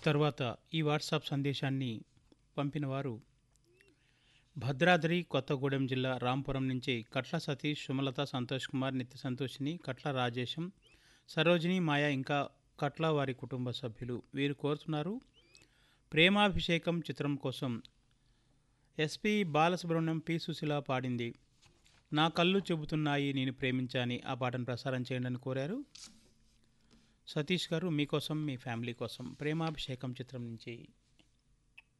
తర్వాత ఈ వాట్సాప్ సందేశాన్ని పంపినవారు భద్రాద్రి కొత్తగూడెం జిల్లా రాంపురం నుంచి కట్ల సతీష్ సుమలత సంతోష్ కుమార్ నిత్య సంతోషిని కట్ల రాజేశం సరోజిని మాయ ఇంకా కట్ల వారి కుటుంబ సభ్యులు వీరు కోరుతున్నారు ప్రేమాభిషేకం చిత్రం కోసం ఎస్పి బాలసుబ్రహ్మణ్యం పి సుశీల పాడింది నా కళ్ళు చెబుతున్నాయి నేను ప్రేమించాని ఆ పాటను ప్రసారం చేయండి అని కోరారు సతీష్ గారు మీకోసం మీ ఫ్యామిలీ కోసం ప్రేమాభిషేకం చిత్రం నుంచి